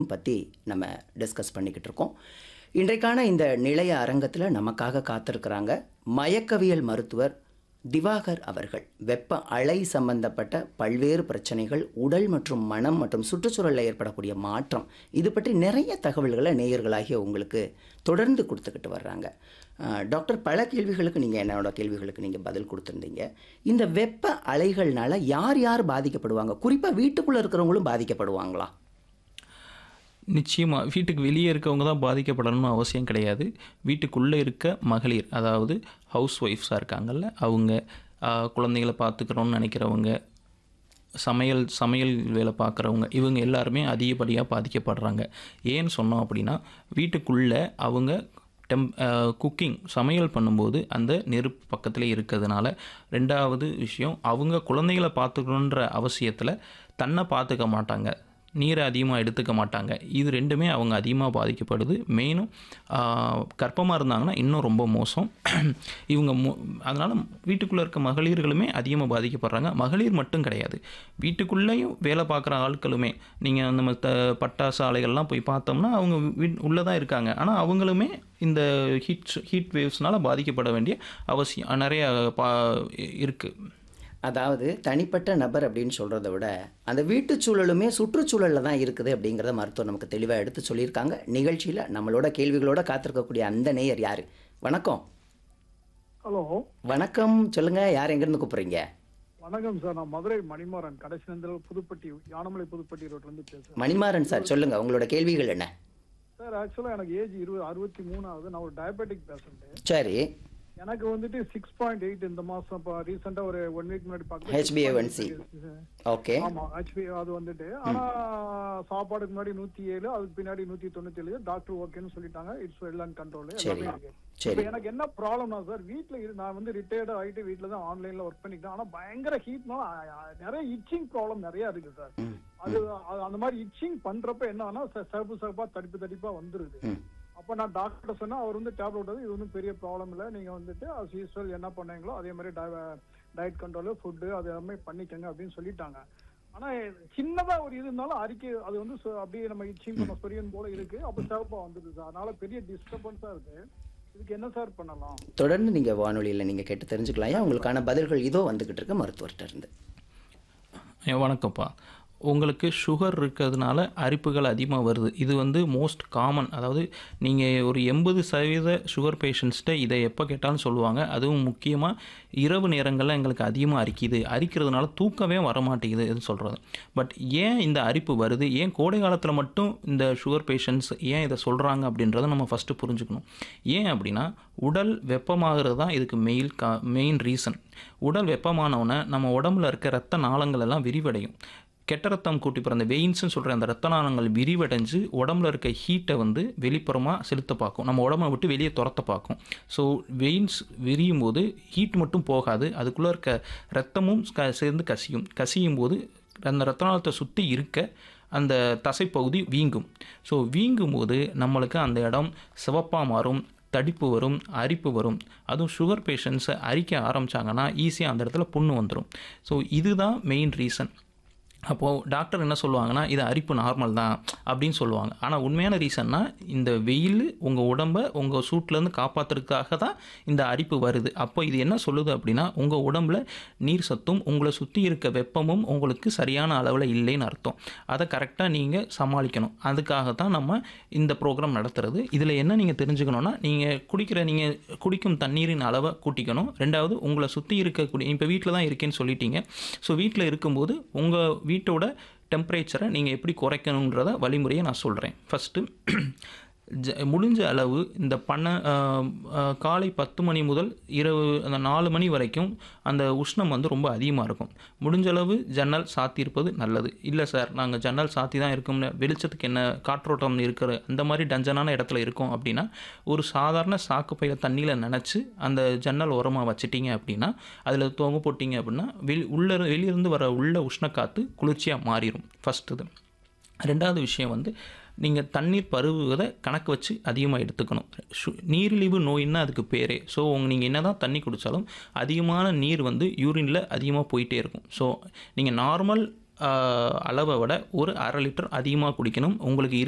பற்றி நம்ம டிஸ்கஸ் பண்ணிக்கிட்டு இருக்கோம் இன்றைக்கான இந்த நிலைய அரங்கத்தில் நமக்காக காத்திருக்கிறாங்க மயக்கவியல் மருத்துவர் திவாகர் அவர்கள் வெப்ப அலை சம்பந்தப்பட்ட பல்வேறு பிரச்சனைகள் உடல் மற்றும் மனம் மற்றும் சுற்றுச்சூழலில் ஏற்படக்கூடிய மாற்றம் இது பற்றி நிறைய தகவல்களை நேயர்களாகிய உங்களுக்கு தொடர்ந்து கொடுத்துக்கிட்டு வர்றாங்க அஹ், டாக்டர் பல கேள்விகளுக்கு நீங்கள் என்னோட கேள்விகளுக்கு நீங்கள் பதில் கொடுத்துருந்தீங்க இந்த வெப்ப அலைகள்னால யார் யார் பாதிக்கப்படுவாங்க குறிப்பாக வீட்டுக்குள்ளே இருக்கிறவங்களும் பாதிக்கப்படுவாங்களா நிச்சயமாக வீட்டுக்கு வெளியே இருக்கவங்க தான் பாதிக்கப்படணும்னு அவசியம் கிடையாது வீட்டுக்குள்ளே இருக்க மகளிர் அதாவது ஹவுஸ் ஒய்ஃப்ஸாக இருக்காங்கல்ல அவங்க ஆஹ், குழந்தைகளை பார்த்துக்கிறோன்னு நினைக்கிறவங்க சமையல் சமையல் வேலை பார்க்குறவங்க இவங்க எல்லாருமே அதிகப்படியாக பாதிக்கப்படுறாங்க ஏன்னு சொன்னோம் அப்படின்னா வீட்டுக்குள்ளே அவங்க டெம் குக்கிங் சமையல் பண்ணும்போது அந்த நெருப்பு பக்கத்தில் இருக்கிறதுனால ரெண்டாவது விஷயம் அவங்க குழந்தைகளை பார்த்துக்கணுன்ற அவசியத்தில் தன்னை பார்த்துக்க மாட்டாங்க நீரை அதிகமாக எடுத்துக்க மாட்டாங்க இது ரெண்டுமே அவங்க அதிகமாக பாதிக்கப்படுது மெயினும் கர்ப்பமாக இருந்தாங்கன்னா இன்னும் ரொம்ப மோசம் இவங்க மோ அதனால் வீட்டுக்குள்ளே இருக்க மகளிர்களுமே அதிகமாக பாதிக்கப்படுறாங்க மகளிர் மட்டும் கிடையாது வீட்டுக்குள்ளேயும் வேலை பார்க்குற ஆட்களுமே நீங்கள் நம்ம த பட்டாசு ஆலைகள்லாம் போய் பார்த்தோம்னா அவங்க வீட் உள்ளே தான் இருக்காங்க ஆனால் அவங்களுமே இந்த ஹீட் ஹீட் வேவ்ஸ்னால் பாதிக்கப்பட வேண்டிய அவசியம் நிறைய பா இருக்குது அதாவது தனிப்பட்ட நபர் அப்படின்னு சொல்கிறத விட அந்த வீட்டுச் சூழலுமே சுற்றுச்சூழலில் தான் இருக்குது அப்படிங்கிறத மருத்துவர் நமக்கு தெளிவாக எடுத்து சொல்லியிருக்காங்க நிகழ்ச்சியில் நம்மளோட கேள்விகளோட காத்திருக்கக்கூடிய அந்த நேயர் யார் வணக்கம் ஹலோ வணக்கம் சொல்லுங்கள் யார் எங்கேருந்து கூப்பிட்றீங்க வணக்கம் சார் நான் மதுரை மணிமாறன் கடைசி நந்தில் புதுப்பட்டி யானமலை புதுப்பட்டி ரோட்ல இருந்து பேசுறேன் மணிமாறன் சார் சொல்லுங்கள் உங்களோட கேள்விகள் என்ன சார் ஆக்சுவலா எனக்கு ஏஜ் இருபது அறுபத்தி மூணு ஆகுது நான் ஒரு டயபெட்டிக் பேஷண்ட் சரி எனக்கு வந்துட்டு சிக்ஸ் பாயிண்ட் எயிட் இந்த மாசம் இப்போ ரீசெண்டா ஒரு ஒன் வீக் முன்னாடி HbA1c. ஓகே ஆமா ஹெச்பி அது வந்துட்டு ஆனா சாப்பாடுக்கு முன்னாடி நூத்தி ஏழு அதுக்கு பின்னாடி நூத்தி தொண்ணூத்தி ஏழு டாக்டர் ஓகேன்னு சொல்லிட்டாங்க இட்ஸ் வெல் அண்ட் கண்ட்ரோல் சரி எல்லாமே இருக்கு சரி இப்ப எனக்கு என்ன ப்ராப்ளம்னா சார் வீட்ல இரு நான் வந்து ரிட்டையர்ட் ஆயிட்டு வீட்ல தான் ஆன்லைன்ல ஒர்க் பண்ணிக்கிட்டேன் ஆனா பயங்கர ஹீட்னால நிறைய இச்சிங் ப்ராப்ளம் நிறைய இருக்கு சார் ம் அது அது அந்த மாதிரி இச்சிங் பண்றப்ப என்ன ஆனா ச- சிவப்பு சிவப்பா தடிப்பு தடிப்பா வந்துருது ம் அப்ப நான் டாக்டர் சொன்னா அவர் வந்து டேப்லெட் வந்து இது ஒன்றும் பெரிய ப்ராப்ளம் இல்லை நீங்க வந்துட்டு as usual என்ன பண்ணீங்களோ அதே மாதிரி டயட் கண்ட்ரோல் ஃபுட்டு அது எல்லாமே பண்ணிக்கங்க அப்படின்னு சொல்லிட்டாங்க ஆனா சின்னதா ஒரு இது இருந்தாலும் அறிக்கை அது வந்து சொ- அப்படியே நம்ம இச்சிங் பண்ண சொரியன் போல இருக்கு அப்ப சிவப்பா வந்துருது சார் அதனால பெரிய டிஸ்டர்பன்ஸா இருக்கு இதுக்கு என்ன சார் பண்ணலாம் தொடர்ந்து நீங்கள் வானொலியில் நீங்கள் கேட்டு தெரிஞ்சுக்கலாம் ஏன் உங்களுக்கான பதில்கள் இதோ வந்துக்கிட்டு இருக்கு மருத்துவர்கிட்ட இருந்து ஏ, வணக்கம்ப்பா உங்களுக்கு சுகர் இருக்கிறதுனால அரிப்புகள் அதிகமாக வருது இது வந்து மோஸ்ட் காமன் அதாவது நீங்கள் ஒரு எண்பது சதவீத சுகர் பேஷண்ட்ஸ்கிட்ட இதை எப்போ கேட்டாலும் சொல்லுவாங்க அதுவும் முக்கியமாக இரவு நேரங்களில் எங்களுக்கு அதிகமாக அரிக்குது அரிக்கிறதுனால தூக்கமே வர மாட்டேங்குது இது சொல்கிறது பட் ஏன் இந்த அரிப்பு வருது ஏன் கோடை காலத்தில் மட்டும் இந்த சுகர் பேஷண்ட்ஸ் ஏன் இதை சொல்கிறாங்க அப்படின்றத நம்ம ஃபஸ்ட்டு புரிஞ்சுக்கணும் ஏன் அப்படின்னா உடல் வெப்பமாகிறது தான் இதுக்கு மெயின் கா மெயின் ரீசன் உடல் வெப்பமானவுடனே நம்ம உடம்புல இருக்க ரத்த நாளங்கள் எல்லாம் விரிவடையும் கெட்ட ரத்தம் கூட்டி பிறந்த வெயின்ஸ்னு சொல்கிற அந்த ரத்த நாளங்கள் விரிவடைஞ்சு உடம்புல இருக்க ஹீட்டை வந்து வெளிப்புறமாக செலுத்த பார்க்கும் நம்ம உடம்ப விட்டு வெளியே துரத்த பார்க்கும் ஸோ வெயின்ஸ் விரியும் போது ஹீட் மட்டும் போகாது அதுக்குள்ளே இருக்க ரத்தமும் க சேர்ந்து கசியும் கசியும் போது அந்த ரத்த நாளத்தை சுற்றி இருக்க அந்த தசைப்பகுதி வீங்கும் ஸோ வீங்கும் போது நம்மளுக்கு அந்த இடம் சிவப்பாக மாறும் தடிப்பு வரும் அரிப்பு வரும் அதுவும் சுகர் பேஷண்ட்ஸை அரிக்க ஆரம்பித்தாங்கன்னா ஈஸியாக அந்த இடத்துல புண்ணு வந்துடும் ஸோ இதுதான் மெயின் ரீசன் அப்போது டாக்டர் என்ன சொல்லுவாங்கன்னா இது அரிப்பு நார்மல் தான் அப்படின்னு சொல்லுவாங்க ஆனால் உண்மையான ரீசன்னா இந்த வெயில் உங்கள் உடம்பை உங்கள் சூட்லேருந்து காப்பாற்றுறதுக்காக தான் இந்த அரிப்பு வருது அப்போ இது என்ன சொல்லுது அப்படின்னா உங்கள் உடம்புல நீர் சத்தும் உங்களை சுற்றி இருக்க வெப்பமும் உங்களுக்கு சரியான அளவில் இல்லைன்னு அர்த்தம் அதை கரெக்டாக நீங்கள் சமாளிக்கணும் அதுக்காக தான் நம்ம இந்த ப்ரோக்ராம் நடத்துறது இதில் என்ன நீங்கள் தெரிஞ்சுக்கணுன்னா நீங்கள் குடிக்கிற நீங்கள் குடிக்கும் தண்ணீரின் அளவை கூட்டிக்கணும் ரெண்டாவது உங்களை சுற்றி இருக்கக்கூடிய இப்போ வீட்டில் தான் இருக்கேன்னு சொல்லிட்டீங்க ஸோ வீட்டில் இருக்கும்போது உங்கள் வீட்டோட டெம்பரேச்சரை நீங்கள் எப்படி குறைக்கணுன்றத வழிமுறையை நான் சொல்கிறேன் ஃபஸ்ட்டு ஜ முடிஞ்ச அளவு இந்த பண்ண ஆஹ், ஆஹ், காலை பத்து மணி முதல் இரவு அந்த நாலு மணி வரைக்கும் அந்த உஷ்ணம் வந்து ரொம்ப அதிகமாக இருக்கும் முடிஞ்ச அளவு ஜன்னல் சாத்தியிருப்பது நல்லது இல்லை சார் நாங்கள் ஜன்னல் சாத்தி தான் இருக்கோம்னு வெளிச்சத்துக்கு என்ன காற்றோட்டம் இருக்கிற அந்த மாதிரி டஞ்சனான இடத்துல இருக்கோம் அப்படின்னா ஒரு சாதாரண சாக்கு பையில தண்ணியில் நனைச்சி அந்த ஜன்னல் ஓரமாக வச்சிட்டீங்க அப்படின்னா அதில் தொங்க போட்டிங்க அப்படின்னா வெளி உள்ள வெளியிருந்து வர உள்ள உஷ்ணக்காற்று குளிர்ச்சியாக மாறிடும் ஃபஸ்ட்டு இது ரெண்டாவது விஷயம் வந்து நீங்கள் தண்ணீர் பருகுவதை கணக்கு வச்சு அதிகமாக எடுத்துக்கணும் சு நீரிழிவு நோயின்னா அதுக்கு பேரே ஸோ உங்க நீங்கள் என்ன தான் தண்ணி குடித்தாலும் அதிகமான நீர் வந்து யூரினில் அதிகமாக போயிட்டே இருக்கும் ஸோ நீங்கள் நார்மல் அளவை விட ஒரு அரை லிட்டர் அதிகமாக குடிக்கணும் உங்களுக்கு